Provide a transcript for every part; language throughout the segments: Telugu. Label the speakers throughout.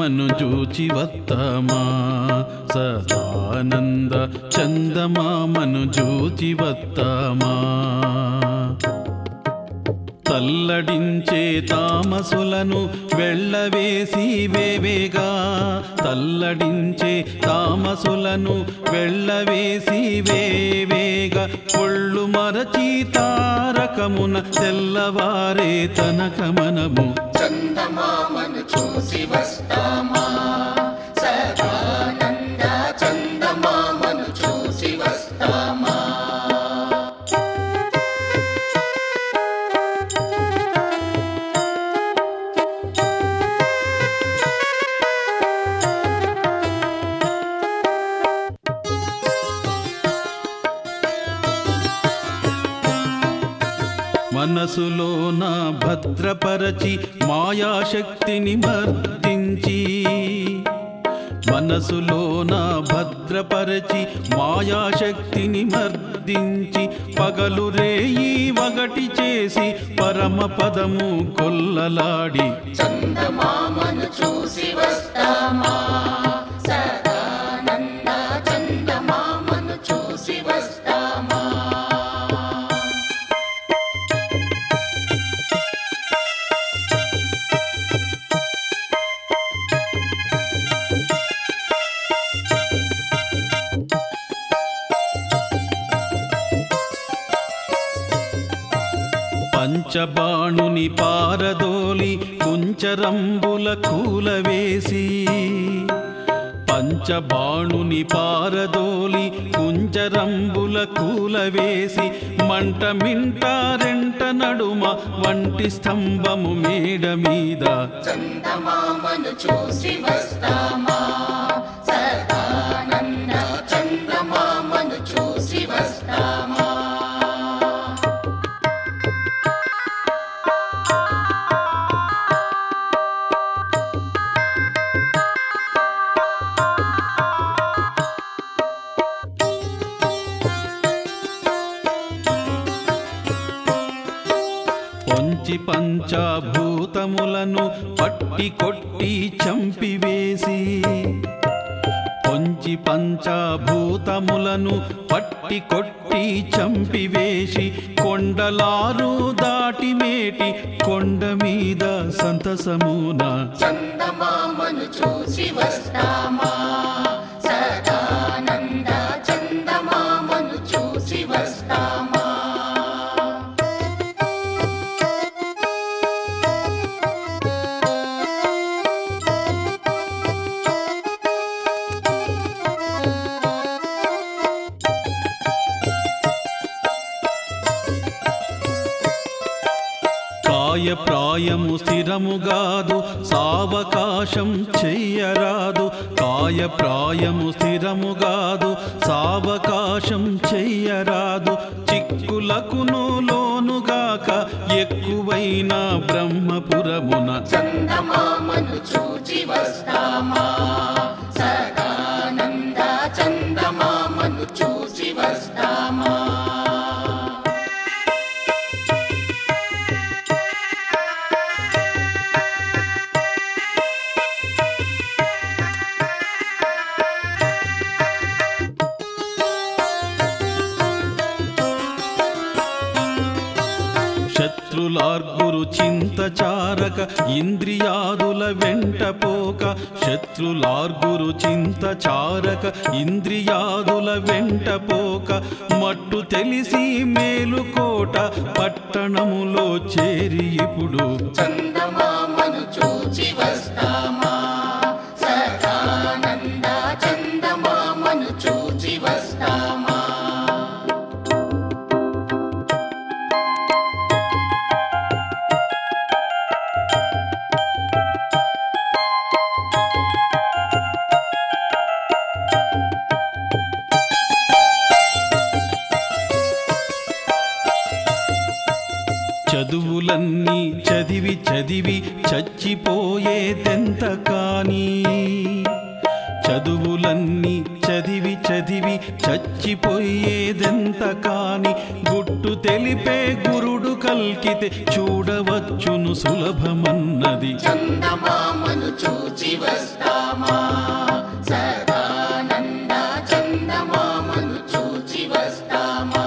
Speaker 1: చందమామను చూచి వత్తమా సదానంద చందమామను చూచి వత్తమా తల్లడించే తామసులను వెళ్ళవేసి వేవేగా తల్లడించే తామసులను వెళ్ళవేసి వేవేగా ఒళ్ళు మరచి తారకమున తెల్లవారే తనకమనము
Speaker 2: చందమామను చూసి వస్తామా సదానంద చందమామను చూసి వస్తామా
Speaker 1: మనసులో నా భద్రపరచి మాయాశక్తిని మర్దించి మనసులో నా భద్రపరచి మాయాశక్తిని మర్దించి పగలు రేయి వగటి చేసి పరమ పదము కొల్లలాడి
Speaker 2: చందమామను చూసి వస్తామా సదానంద చందమామను చూసి వస్తామా
Speaker 1: పంచబాణుని పారదోలి కుంచరంబుల కూలవేసి పంచబాణుని పారదోలి కుంచరంబుల కూలవేసి మంట మింట రెంట నడుమ వంటి స్తంభము మేడ మీద
Speaker 2: చందమామను చూసి వస్తామా సదానంద చందమామను చూసి వస్తామా
Speaker 1: పొంచి పంచభూతములను పట్టి కొట్టి చంపివేసి పొంచి పంచభూతములను పట్టి కొట్టి చంపివేసి కొండలారు దాటి మేటి కొండ మీద సంతసమున
Speaker 2: చందమామను చూసి వస్తామా సదానంద చందమామను చూసి వస్తామా
Speaker 1: కాయ ప్రాయము స్థిరముగాదు సావకాశం చెయ్యరాదు కాయ ప్రాయము స్థిరముగాదు సావకాశం చెయ్యరాదు చిక్కులకును లోనుగాక ఎక్కువైన బ్రహ్మపురమున
Speaker 2: చందమామను చూచి వస్తామా సదానంద చందమామను చూసి వస్తామా
Speaker 1: శత్రులార్గురు చింత చారక ఇంద్రియాదుల వెంట పోక శత్రులార్గురు చింత చారక ఇంద్రియాదుల వెంట పోక మట్టు తెలిసి మేలుకోట పట్టణములో చేరి ఇప్పుడు
Speaker 2: చందమామను చూచి వస్తామా సదానంద చందమామను చూచి వస్తామా
Speaker 1: చదువులన్నీ చదివి చదివి చచ్చిపోయేదెంత కానీ చదువులన్నీ చదివి చదివి చచ్చిపోయేదెంత కాని గుట్టు తెలిపే గురుడు కల్కితే చూడవచ్చును సులభమన్నది
Speaker 2: చందమామను చూచి వస్తామా సదానంద చందమామను చూచి వస్తామా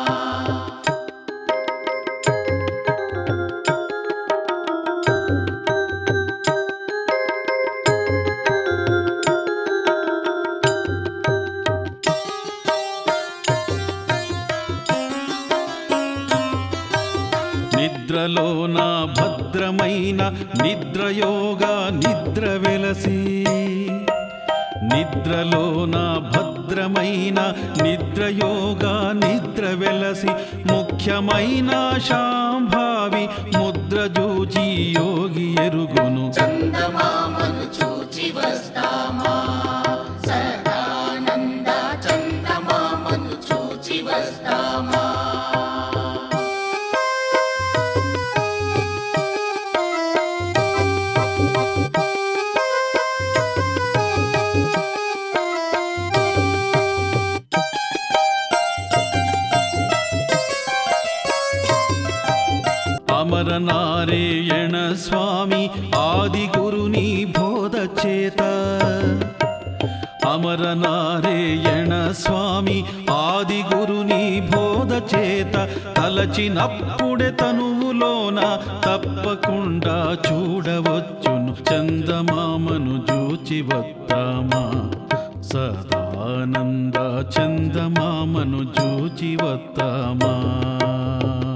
Speaker 1: నిద్రలోన భద్రమైన నిద్రయోగా నిద్ర వెలసి నిద్రలోన భద్రమైన నిద్రయోగా నిద్ర వెలసి ముఖ్యమైన శాంభావి ముద్ర జూచి యోగి ఎరుగును
Speaker 2: చందమామను చూచి వస్తామా సదానంద చందమామను చూచి వస్తామా
Speaker 1: అమరనారాయణ స్వామి ఆది గురుని బోధ చేత అమరనారాయణ స్వామి ఆది గురుని బోధ చేత తలచినప్పుడే తనువులోన తప్పకుండా చూడవచ్చును చందమామను చూచి వస్తామా సదానంద చందమామను చూచి వస్తామా